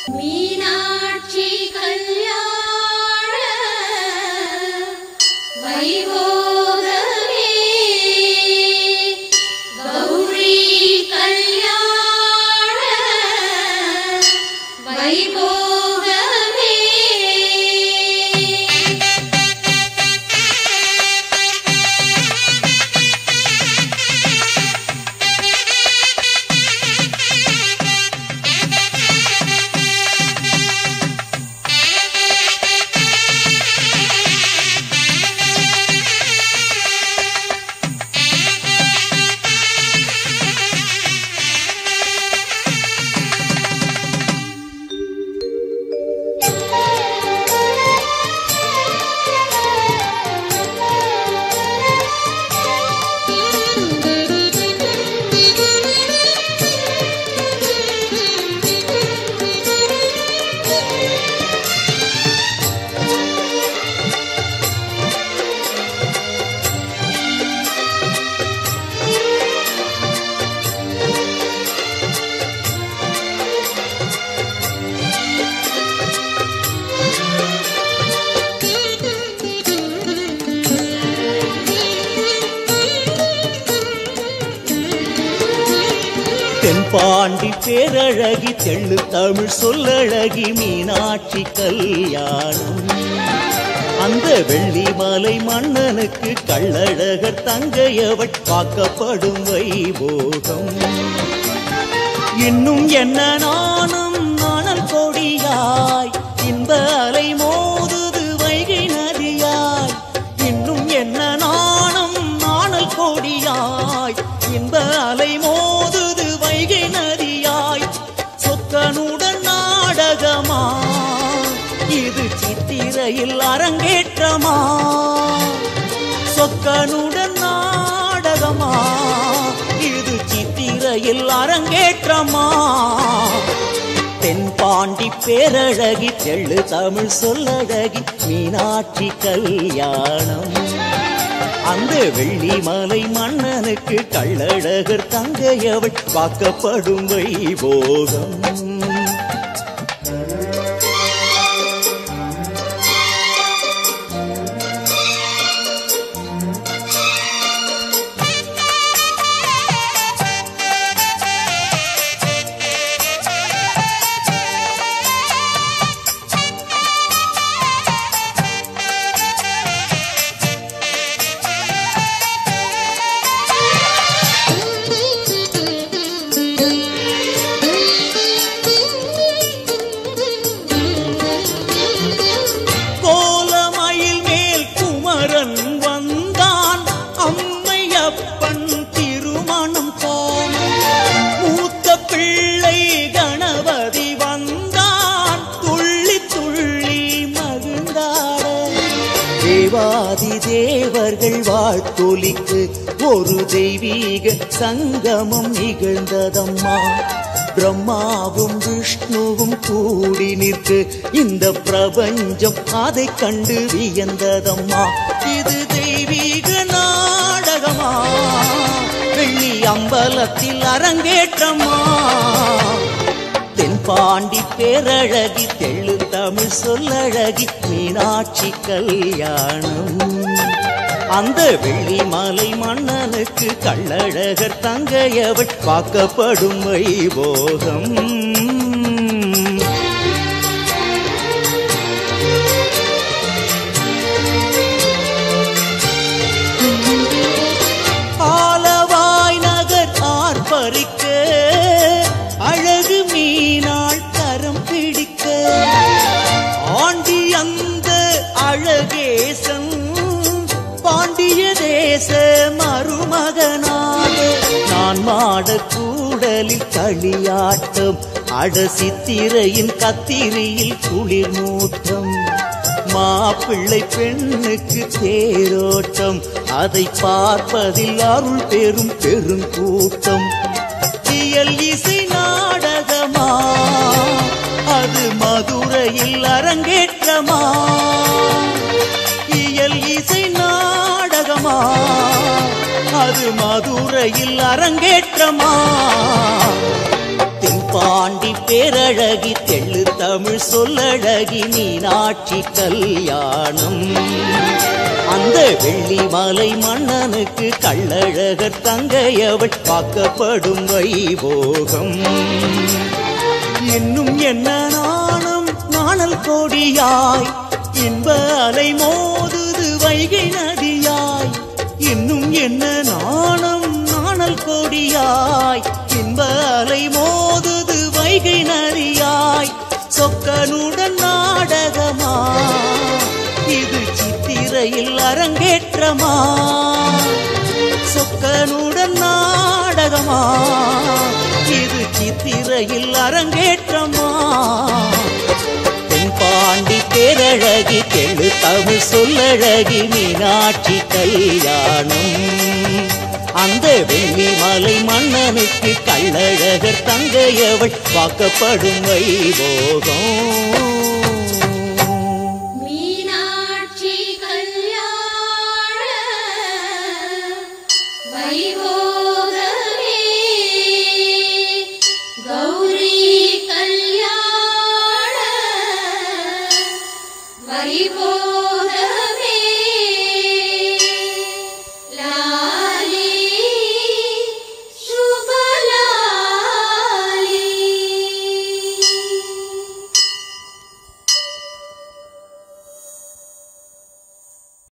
மீனாட்சி கல்யாண வைபோகமே கௌரி கல்யாண வைபோகமே தென்பாண்டி பேரழகி தெள்ளு தமிழ் சொல்லழகி மீனாட்சி கல்யாணம் அந்த வெள்ளிமலை மன்னனுக்கு கள்ளழகர் தங்கையவள் காக்கப்படும் வைபோகம் இன்னும் என்ன நானும் நாணல் கொடியாய் இன்ப அலை மோதுது வைகை நதியாய் இன்னும் என்ன நாணம் நாணல் கொடியாய் இன்ப அலை மோதுது வைகை நதியாய் சொக்கனுடன் நாடகமா இது சித்திரையில் அரங்கேற்றமா சொக்கனுடன் நாடகமா இது சித்திரையில் அரங்கேற்றமா தென்பாண்டி பேரழகி தெள்ளு தமிழ் சொல்லழகி மீனாட்சி கல்யாணம் அந்த வெள்ளிமலை மன்னனுக்கு கள்ளழகர் தங்கையவள் வாக்கப்படும் வைபோகம் கோலமயில் மேல் குமரன் வந்தான் அம்மையப்பன் திருமணம் காண மூத்த பிள்ளை கணபதி வந்தான் துள்ளி துள்ளி மகிழ்ந்தாட தேவாதி தேவர்கள் வாழ்த்தொலிக்கு ஒரு தெய்வீக சங்கமம் நிகழ்ந்ததம்மா பிரம்மாவும் விஷ்ணுவும் கூடி நிற்கு இந்த பிரபஞ்சம் அதை கண்டு வியந்ததம்மா இது தெய்வீக நாடகமா வெள்ளி அம்பலத்தில் அரங்கேற்றமா தென்பாண்டி பேரழகி தெள்ளு தமிழ் சொல்லழகி மீனாட்சி கல்யாணம் அந்த வெள்ளிமலை மன்னனுக்கு கள்ளழகர் தங்கையவள் வாக்கப்படும் வைபோகம் ஆலவாய் நகர் ஆர்ப்பரிக்க அழகு மீனாள் கரம் பிடிக்க ஆண்டி அந்த அழகேசன் பாண்டிய தேச மருமகனாக நான் மாட கூடலில் களியாட்டம் அட சித்திரையின் கத்திரியில் குளிர் மூட்டம் மாப்பிள்ளை பெண்ணுக்கு தேரோட்டம் அதை பார்ப்பதில் அருள் பெரும் பெருங்கூட்டம் இயல் இசை நாடகமா அது மதுரையில் அரங்கேற்றமா இயல் இசை நாடகமா அது மதுரையில் அரங்கேற்றமா தென் தென்பாண்டி பேரழகி தெள்ளு தமிழ் சொல்லழகி மீனாட்சி கல்யாணம் அந்த வெள்ளிமலை மன்னனுக்கு கள்ளழகர் தங்கையவள் பார்க்கப்படும் வைபோகம் இன்னும் என்ன நாணம் நாணல் கொடியாய் இன்ப அலை மோதுது வைகை நதியாய் இன்னும் என்ன நாணம் நாணல் கொடியாய் இன்ப அலை மோதுது வைகை நதியாய் சொக்கனுடன் நாடகமா இது சித்திரையில் அரங்கேற்றமா சொக்கனுடன் நாடகமா இது சித்திரையில் அரங்கேற்றமா தென்பாண்டி பேரழகி தெளு தமிழ் சொல்லழகி மீனாட்சி கல்யாணம் அந்த வெள்ளிமலை மன்னனுக்கு கள்ளழகர் தங்கையவள் வாக்கப்படும் வைபோகம் மீனாட்சி கல்யாண வைபோகமே கௌரி கல்யாண வைபோகமே